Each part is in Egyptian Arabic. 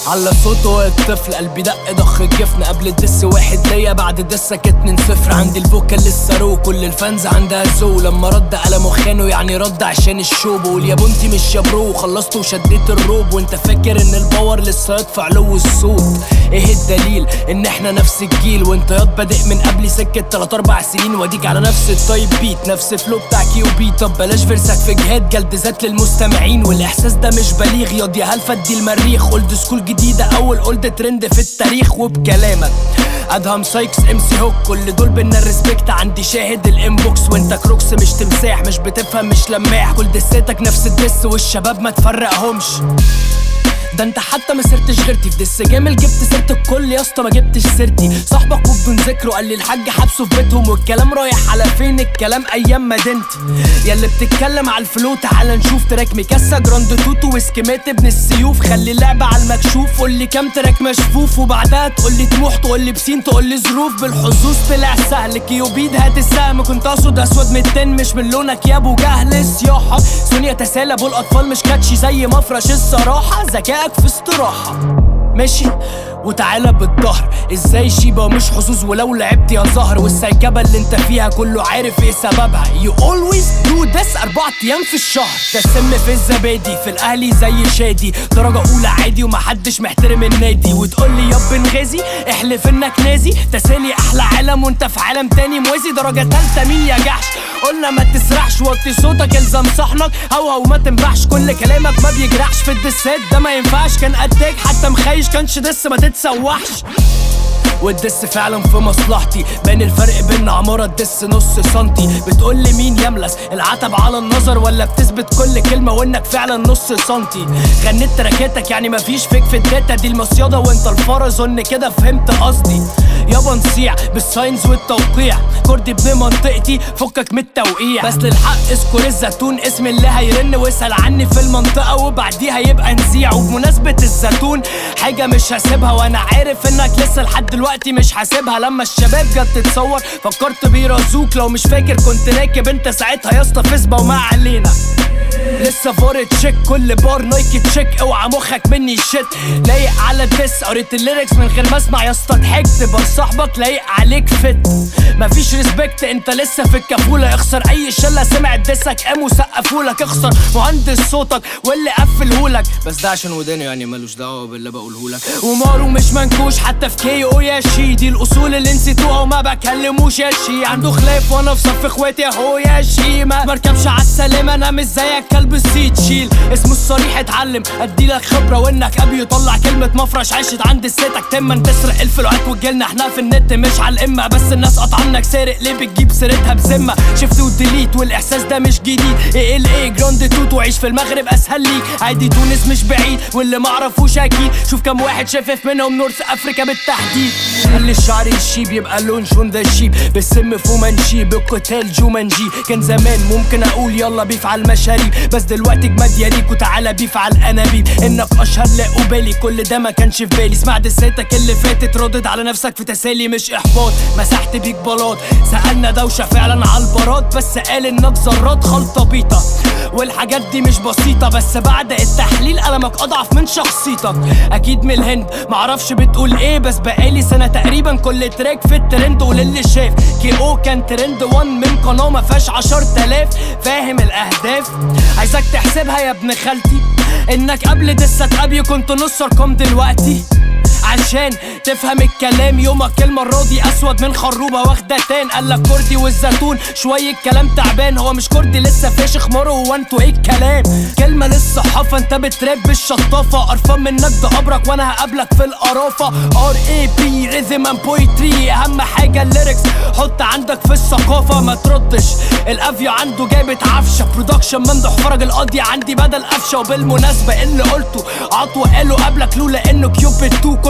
على صوته الطفل قلبي دق ضخ الجفن قبل الدس واحد ليا بعد دسك اتنين صفر عندي الفوكال لسه رو كل الفانز عندها ذو لما رد على مخانه يعني رد عشان الشو بقول يا بنتي مش يا برو خلصت وشديت الروب وانت فاكر ان الباور لسه يطفى علو الصوت ايه الدليل ان احنا نفس الجيل وانت ياض بادئ من قبلي سكة تلات اربع سنين واديك على نفس التايب بيت نفس فلو بتاع كيو بي طب بلاش فرسك في جهاد جلد ذات للمستمعين والاحساس ده مش بليغ ياض يا هلفة دي المريخ اولد سكول جديدة اول اولد ترند في التاريخ وبكلامك ادهم سايكس ام سي هوك كل دول بينا الريسبكت عندي شاهد الانبوكس وانت كروكس مش تمساح مش بتفهم مش لماح كل دساتك نفس الدس والشباب ما تفرقهمش ده انت حتى ما سرتش غيرتي في دس جامل جبت سيرة الكل يا اسطى ما جبتش سيرتي صاحبك وبدون ذكره قال لي الحاج حبسه في بيتهم والكلام رايح على فين الكلام ايام مدينتي يا اللي بتتكلم على الفلو تعال نشوف تراك ميكاسا جراند توتو وسكيمات ابن السيوف خلي اللعبة على المكشوف قول لي كام تراك مشفوف وبعدها تقول لي طموح تقول لي بسين تقول لي ظروف بالحظوظ طلع سهل كيوبيد هات السهم كنت اقصد اسود من التن مش من لونك يا ابو جهل صياحة سونيا تسالب والاطفال مش كاتشي زي مفرش الصراحة ذكائك في استراحة ماشي وتعالى بالظهر ازاي شيبة مش حظوظ ولو لعبت يا زهر والسيكبة اللي انت فيها كله عارف ايه سببها you always do this اربع ايام في الشهر ده السم في الزبادي في الاهلي زي شادي درجة اولى عادي ومحدش محترم النادي وتقول لي يا بنغازي احلف انك نازي تسالي احلى عالم وانت في عالم تاني موازي درجة تالتة مين يا جحش قلنا ما تسرحش وطي صوتك الزم صحنك هوا وما تنبحش كل كلامك ما بيجرحش في الدسات ده ما ينفعش كان قدك حتى مخيش كانش دس ما تتسوحش والدس فعلا في مصلحتي بين الفرق بين عمارة الدس نص سنتي بتقول لي مين يملس العتب على النظر ولا بتثبت كل كلمة وانك فعلا نص سنتي غنيت تراكاتك يعني مفيش فيك في الداتا دي المصيادة وانت الفار اظن كده فهمت قصدي يابا نصيع بالساينز والتوقيع كردي ابن منطقتي فكك من التوقيع بس للحق اذكر الزيتون اسم اللي هيرن واسأل عني في المنطقة وبعديها يبقى نذيع وبمناسبة الزيتون حاجة مش هسيبها وانا عارف انك لسه لحد دلوقتي مش حاسبها لما الشباب جت تتصور فكرت بيرازوك لو مش فاكر كنت راكب انت ساعتها يا اسطى فيسبا وما علينا لسه فار تشيك كل بار نايكي تشيك اوعى مخك مني شت لايق على الدس قريت الليركس من غير ما اسمع يا اسطى ضحكت بر صاحبك لايق عليك فت مفيش ريسبكت انت لسه في الكفوله اخسر اي شله سمعت دسك قاموا سقفولك اخسر مهندس صوتك واللي قفلهولك بس ده عشان وداني يعني ملوش دعوه باللي بقولهولك ومارو مش منكوش حتى في كي او يا شي دي الاصول اللي نسيتوها وما بكلموش يا شي عنده خلاف وانا في صف اخواتي اهو يا شي ما بركبش على السلامه انا مش زيك كلب السيد شيل اسمه الصريح اتعلم اديلك خبره وانك ابي يطلع كلمه مفرش عشت عند ستك تما تسرق الفلوهات وتجيلنا احنا في النت مش على الامه بس الناس قطعنك سارق ليه بتجيب سيرتها بذمه شفت وديليت والاحساس ده مش جديد ايه ال ايه جراند توت وعيش في المغرب اسهل ليك عادي تونس مش بعيد واللي معرفوش اكيد شوف كم واحد شفاف منهم نورث افريكا بالتحديد خلي الشعر الشيب يبقى لون شون ذا الشيب بالسم فومانشي بالقتال جومانجي كان زمان ممكن اقول يلا بيف على المشاريب بس دلوقتي جماد يليك وتعالى بيف على الانابيب انك اشهر لا قبالي كل ده ما كانش في بالي اسمع دساتك اللي فاتت ردد على نفسك في تسالي مش احباط مسحت بيك بلاط سالنا دوشه فعلا على البارات بس قال انك ذرات خلطه بيطه والحاجات دي مش بسيطة بس بعد التحليل قلمك أضعف من شخصيتك أكيد من الهند معرفش بتقول إيه بس بقالي سنة تقريبا كل تراك في الترند قول اللي شاف كي أو كان ترند وان من قناة ما فيهاش عشر تلاف فاهم الأهداف عايزك تحسبها يا ابن خالتي إنك قبل دسة أبي كنت نص أرقام دلوقتي عشان تفهم الكلام يومك المرة دي أسود من خروبة واخدة تان قالك كردي والزيتون شوية كلام تعبان هو مش كردي لسه فاشخ مرة هو انتوا ايه الكلام كلمة للصحافة انت بتراب بالشطافة قرفان منك ده قبرك وانا هقابلك في القرافة ار اي بي ريزم اند بويتري اهم حاجة الليركس حط عندك في الثقافة ما تردش الافيو عنده جابت عفشة برودكشن ممدوح فرج القاضية عندي بدل قفشة وبالمناسبة اللي قلته عطوة قالوا قبلك لولا انه كيوبيد 2 كنت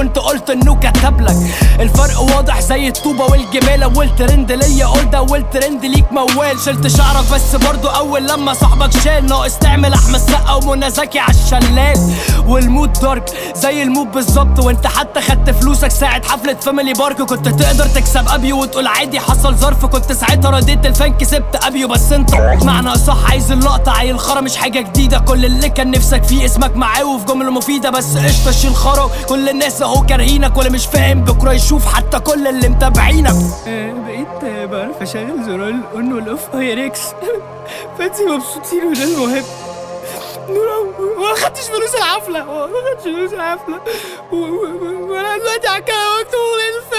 كنت قلت انه كتبلك الفرق واضح زي الطوبة والجمالة والترند ليا قلت والترند ليك موال شلت شعرك بس برضو اول لما صاحبك شال ناقص تعمل احمد سقا ومنى زكي عالشلال والمود دارك زي المود بالظبط وانت حتى خدت فلوسك ساعة حفلة فاميلي بارك كنت تقدر تكسب ابيو وتقول عادي حصل ظرف كنت ساعتها رديت الفان كسبت ابيو بس انت معنى صح عايز اللقطة عيل خرا مش حاجة جديدة كل اللي كان نفسك فيه اسمك معاه وفي جملة مفيدة بس قشطة شيل خرا كل الناس اهو كارهينك ولا مش فاهم بكرة يشوف حتى كل اللي متابعينك بقيت بعرف اشغل زرار الاون والاوف هايركس فانتي مبسوطين وده المهم ما خدتش فلوس الحفلة ما خدتش فلوس الحفلة و- و- و- وانا دلوقتي على الكلام مكتوب